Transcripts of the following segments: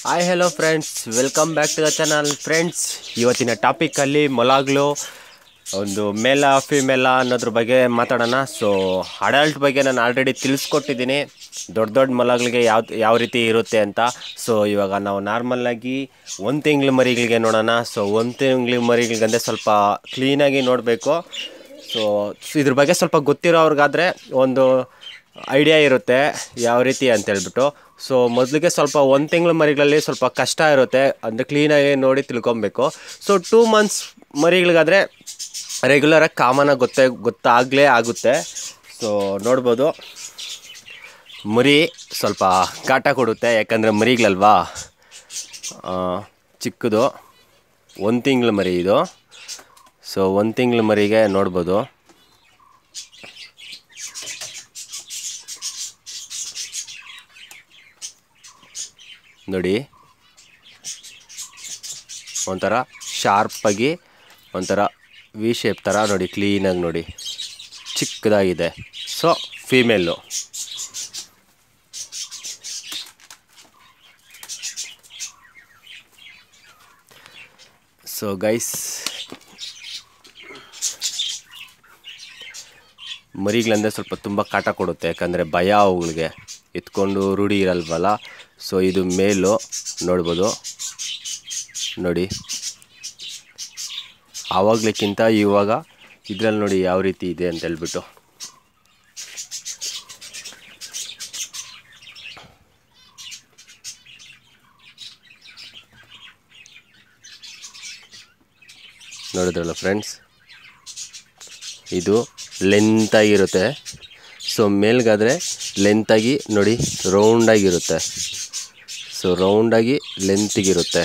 hi hello friends welcome back to the channel friends ಇವತ್ತಿನ ಟಾಪಿಕಲ್ಲಿ ಮೊಲಾಗ್ಲು ಒಂದು ಮೇಲ ಫಿಮೇಲ ಅನ್ನೋದ್ರ ಬಗ್ಗೆ ಮಾತಾಡೋಣ ಸೊ ಅಡಲ್ಟ್ ಬಗ್ಗೆ ನಾನು ಆಲ್ರೆಡಿ ತಿಳಿಸ್ಕೊಟ್ಟಿದ್ದೀನಿ ದೊಡ್ಡ ದೊಡ್ಡ ಮೊಲಗಳಿಗೆ ಯಾವ ಯಾವ ರೀತಿ ಇರುತ್ತೆ ಅಂತ ಸೊ ಇವಾಗ ನಾವು ನಾರ್ಮಲ್ಲಾಗಿ ಒಂದು ತಿಂಗ್ಳ ಮರಿಗಳಿಗೆ ನೋಡೋಣ ಸೊ ಒಂದು ತಿಂಗ್ಳ ಮರಿಗಳಿಗಂದ್ರೆ ಸ್ವಲ್ಪ ಕ್ಲೀನಾಗಿ ನೋಡಬೇಕು ಸೊ ಇದ್ರ ಬಗ್ಗೆ ಸ್ವಲ್ಪ ಗೊತ್ತಿರೋರ್ಗಾದರೆ ಒಂದು ಐಡಿಯಾ ಇರುತ್ತೆ ಯಾವ ರೀತಿ ಅಂತ ಹೇಳ್ಬಿಟ್ಟು ಸೊ ಮೊದಲಿಗೆ ಸ್ವಲ್ಪ ಒಂದು ತಿಂಗಳ ಮರಿಗಳಲ್ಲಿ ಸ್ವಲ್ಪ ಕಷ್ಟ ಇರುತ್ತೆ ಅಂದರೆ ಕ್ಲೀನಾಗಿ ನೋಡಿ ತಿಳ್ಕೊಬೇಕು ಸೊ ಟೂ ಮಂತ್ಸ್ ಮರಿಗಳಿಗಾದರೆ ರೆಗ್ಯುಲರಾಗಿ ಕಾಮನಾಗಿ ಗೊತ್ತೇ ಗೊತ್ತಾಗಲೇ ಆಗುತ್ತೆ ಸೊ ನೋಡ್ಬೋದು ಮರಿ ಸ್ವಲ್ಪ ಕಾಟ ಕೊಡುತ್ತೆ ಯಾಕಂದರೆ ಮರಿಗಳಲ್ವಾ ಆ, ಚಿಕ್ಕದು ಒಂದು ತಿಂಗಳ ಮರಿ ಇದು ಸೊ ಒಂದು ತಿಂಗಳ ಮರಿಗೆ ನೋಡ್ಬೋದು ನೋಡಿ ಒಂಥರ ಶಾರ್ಪಾಗಿ ಒಂಥರ ವಿ ಶೇಪ್ ಥರ ನೋಡಿ ಕ್ಲೀನಾಗಿ ನೋಡಿ ಚಿಕ್ಕದಾಗಿದೆ ಸೊ ಫೀಮೇಲು ಸೊ ಗೈಸ್ ಮರಿಗಳಂದರೆ ಸ್ವಲ್ಪ ತುಂಬ ಕಾಟ ಕೊಡುತ್ತೆ ಯಾಕಂದರೆ ಭಯ ಅವುಗಳಿಗೆ ಎತ್ಕೊಂಡು ರೂಢಿ ಇರಲ್ವಲ್ಲ ಸೊ ಇದು ಮೇಲು ನೋಡ್ಬೋದು ನೋಡಿ ಆವಾಗ್ಲಿಕ್ಕಿಂತ ಇವಾಗ ಇದರಲ್ಲಿ ನೋಡಿ ಯಾವ ರೀತಿ ಇದೆ ಅಂತ ಹೇಳ್ಬಿಟ್ಟು ನೋಡಿದ್ರಲ್ಲ ಫ್ರೆಂಡ್ಸ್ ಇದು ಲೆಂತಾಗಿರುತ್ತೆ ಸೊ ಮೇಲ್ಗಾದರೆ ಲೆಂತಾಗಿ ನೋಡಿ ರೌಂಡಾಗಿರುತ್ತೆ ಸೊ ರೌಂಡಾಗಿ ಲೆಂತಿಗಿರುತ್ತೆ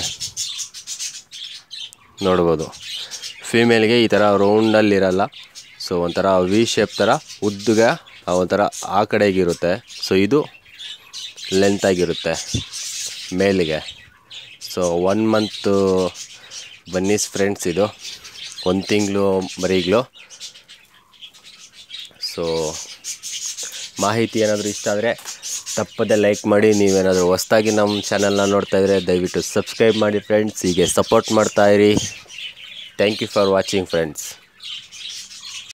ನೋಡ್ಬೋದು ಫೀಮೇಲ್ಗೆ ಈ ಥರ ರೌಂಡಲ್ಲಿರಲ್ಲ ಸೊ ಒಂಥರ ವಿ ಶೇಪ್ ಥರ ಉದ್ದಗ ಆ ಒಂಥರ ಆ ಕಡೆಗಿರುತ್ತೆ ಸೊ ಇದು ಲೆಂತಾಗಿರುತ್ತೆ ಮೇಲಿಗೆ so one month bunnies friends ಇದು ಒಂದು ತಿಂಗಳು ಮರಿಗಳು ಸೊ ಮಾಹಿತಿ ಏನಾದರೂ ಇಷ್ಟ ಆದರೆ ತಪ್ಪದೆ ಲೈಕ್ ಮಾಡಿ ನೀವೇನಾದರೂ ಹೊಸ್ದಾಗಿ ನಮ್ಮ ಚಾನಲ್ನ ನೋಡ್ತಾ ಇದ್ದರೆ ದಯವಿಟ್ಟು ಸಬ್ಸ್ಕ್ರೈಬ್ ಮಾಡಿ ಫ್ರೆಂಡ್ಸ್ ಹೀಗೆ ಸಪೋರ್ಟ್ ಮಾಡ್ತಾಯಿರಿ thank you for watching friends